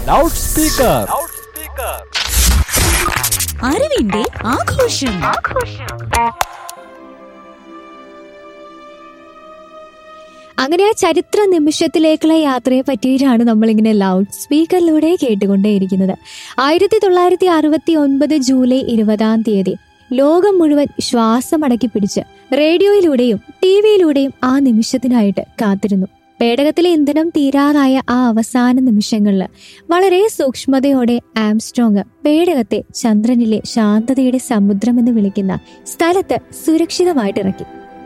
loud speaker അറിവിന്റെ ആഘോഷം അങ്ങനെ ആ ചരിത്ര നിമിഷത്തിലേക്കുള്ള യത്രയെ പറ്റിയിട്ടാണ് നമ്മളിങ്ങനെ ലൗഡ് സ്പീക്കറിലൂടെ കേട്ടുകൊണ്ടേയിരിക്കുന്നത് ആയിരത്തി തൊള്ളായിരത്തി അറുപത്തി ഒൻപത് ജൂലൈ ഇരുപതാം തീയതി ലോകം മുഴുവൻ ശ്വാസമടക്കി പിടിച്ച് റേഡിയോയിലൂടെയും ടി വിയിലൂടെയും ആ നിമിഷത്തിനായിട്ട് കാത്തിരുന്നു പേടകത്തിലെ ഇന്ധനം തീരാറായ ആ അവസാന നിമിഷങ്ങളിൽ വളരെ സൂക്ഷ്മതയോടെ ആംസ്ട്രോങ് പേടകത്തെ ചന്ദ്രനിലെ ശാന്തതയുടെ സമുദ്രമെന്ന് വിളിക്കുന്ന സ്ഥലത്ത് സുരക്ഷിതമായിട്ട് ഇറക്കി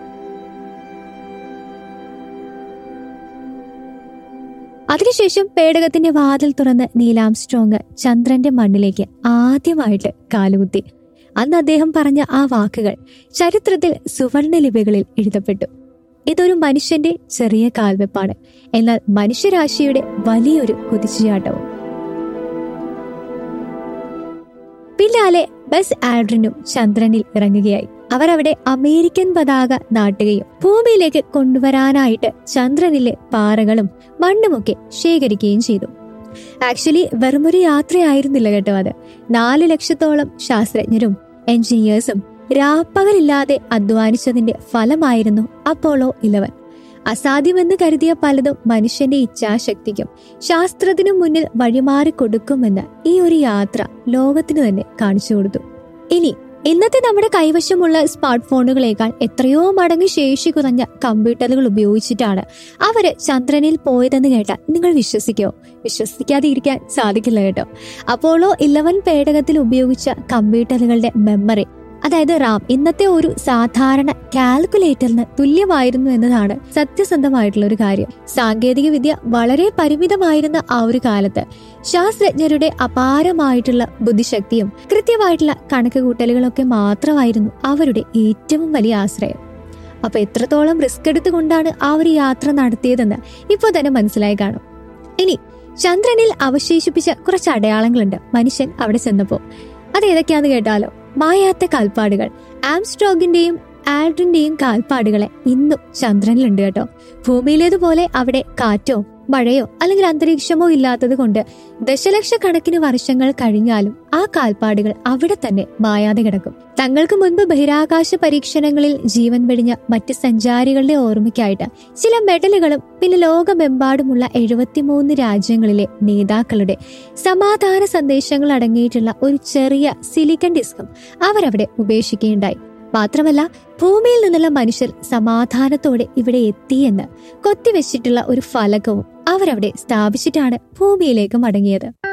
അതിനുശേഷം പേടകത്തിന്റെ വാതിൽ തുറന്ന് നീലാംസ്ട്രോങ് ചന്ദ്രന്റെ മണ്ണിലേക്ക് ആദ്യമായിട്ട് കാലുകുത്തി അന്ന് അദ്ദേഹം പറഞ്ഞ ആ വാക്കുകൾ ചരിത്രത്തിൽ സുവർണ ലിപികളിൽ എഴുതപ്പെട്ടു ഇതൊരു മനുഷ്യന്റെ ചെറിയ കാൽവെപ്പാണ് എന്നാൽ മനുഷ്യരാശിയുടെ വലിയൊരു കുതിച്ചുചാട്ടവും പിന്നാലെ ബസ് ആഡ്രിനും ചന്ദ്രനിൽ ഇറങ്ങുകയായി അവരവിടെ അമേരിക്കൻ പതാക നാട്ടുകയും ഭൂമിയിലേക്ക് കൊണ്ടുവരാനായിട്ട് ചന്ദ്രനിലെ പാറകളും മണ്ണുമൊക്കെ ശേഖരിക്കുകയും ചെയ്തു ആക്ച്വലി വെറുമൊരു യാത്രയായിരുന്നില്ല കേട്ടോ അത് നാല് ലക്ഷത്തോളം ശാസ്ത്രജ്ഞരും എഞ്ചിനീയേഴ്സും രാപ്പകലില്ലാതെ അധ്വാനിച്ചതിന്റെ ഫലമായിരുന്നു അപ്പോളോ ഇലവൻ അസാധ്യമെന്ന് കരുതിയ പലതും മനുഷ്യന്റെ ഇച്ഛാശക്തിക്കും ശാസ്ത്രത്തിനും മുന്നിൽ വഴിമാറി കൊടുക്കുമെന്ന് ഈ ഒരു യാത്ര ലോകത്തിന് തന്നെ കാണിച്ചു കൊടുത്തു ഇനി ഇന്നത്തെ നമ്മുടെ കൈവശമുള്ള സ്മാർട്ട് ഫോണുകളേക്കാൾ എത്രയോ മടങ്ങ് ശേഷി കുറഞ്ഞ കമ്പ്യൂട്ടറുകൾ ഉപയോഗിച്ചിട്ടാണ് അവര് ചന്ദ്രനിൽ പോയതെന്ന് കേട്ടാൽ നിങ്ങൾ വിശ്വസിക്കോ വിശ്വസിക്കാതെ ഇരിക്കാൻ സാധിക്കില്ല കേട്ടോ അപ്പോളോ ഇലവൻ പേടകത്തിൽ ഉപയോഗിച്ച കമ്പ്യൂട്ടറുകളുടെ മെമ്മറി അതായത് റാം ഇന്നത്തെ ഒരു സാധാരണ കാൽക്കുലേറ്ററിന് തുല്യമായിരുന്നു എന്നതാണ് സത്യസന്ധമായിട്ടുള്ള ഒരു കാര്യം സാങ്കേതിക വിദ്യ വളരെ പരിമിതമായിരുന്ന ആ ഒരു കാലത്ത് ശാസ്ത്രജ്ഞരുടെ അപാരമായിട്ടുള്ള ബുദ്ധിശക്തിയും കൃത്യമായിട്ടുള്ള കണക്കുകൂട്ടലുകളൊക്കെ മാത്രമായിരുന്നു അവരുടെ ഏറ്റവും വലിയ ആശ്രയം അപ്പൊ എത്രത്തോളം റിസ്ക് എടുത്തുകൊണ്ടാണ് ആ ഒരു യാത്ര നടത്തിയതെന്ന് ഇപ്പോൾ തന്നെ മനസ്സിലായി കാണും ഇനി ചന്ദ്രനിൽ അവശേഷിപ്പിച്ച കുറച്ച് അടയാളങ്ങളുണ്ട് മനുഷ്യൻ അവിടെ ചെന്നപ്പോ അത് ഏതൊക്കെയാന്ന് കേട്ടാലോ മായാത്ത കാൽപ്പാടുകൾ ആംസ്ട്രോഗിന്റെയും ആൽഡ്രിന്റെയും കാൽപ്പാടുകളെ ഇന്നും ചന്ദ്രനിലുണ്ട് കേട്ടോ ഭൂമിയിലേതുപോലെ അവിടെ കാറ്റോ മഴയോ അല്ലെങ്കിൽ അന്തരീക്ഷമോ ഇല്ലാത്തത് കൊണ്ട് ദശലക്ഷക്കണക്കിന് വർഷങ്ങൾ കഴിഞ്ഞാലും ആ കാൽപ്പാടുകൾ അവിടെ തന്നെ മായാതെ കിടക്കും തങ്ങൾക്ക് മുൻപ് ബഹിരാകാശ പരീക്ഷണങ്ങളിൽ ജീവൻ വെടിഞ്ഞ മറ്റ് സഞ്ചാരികളുടെ ഓർമ്മയ്ക്കായിട്ട് ചില മെഡലുകളും പിന്നെ ലോകമെമ്പാടുമുള്ള എഴുപത്തിമൂന്ന് രാജ്യങ്ങളിലെ നേതാക്കളുടെ സമാധാന സന്ദേശങ്ങൾ അടങ്ങിയിട്ടുള്ള ഒരു ചെറിയ സിലിക്കൺ ഡിസ്കും അവരവിടെ ഉപേക്ഷിക്കുകയുണ്ടായി മാത്രമല്ല ഭൂമിയിൽ നിന്നുള്ള മനുഷ്യർ സമാധാനത്തോടെ ഇവിടെ എത്തിയെന്ന് കൊത്തിവെച്ചിട്ടുള്ള ഒരു ഫലകവും അവരവിടെ സ്ഥാപിച്ചിട്ടാണ് ഭൂമിയിലേക്ക് മടങ്ങിയത്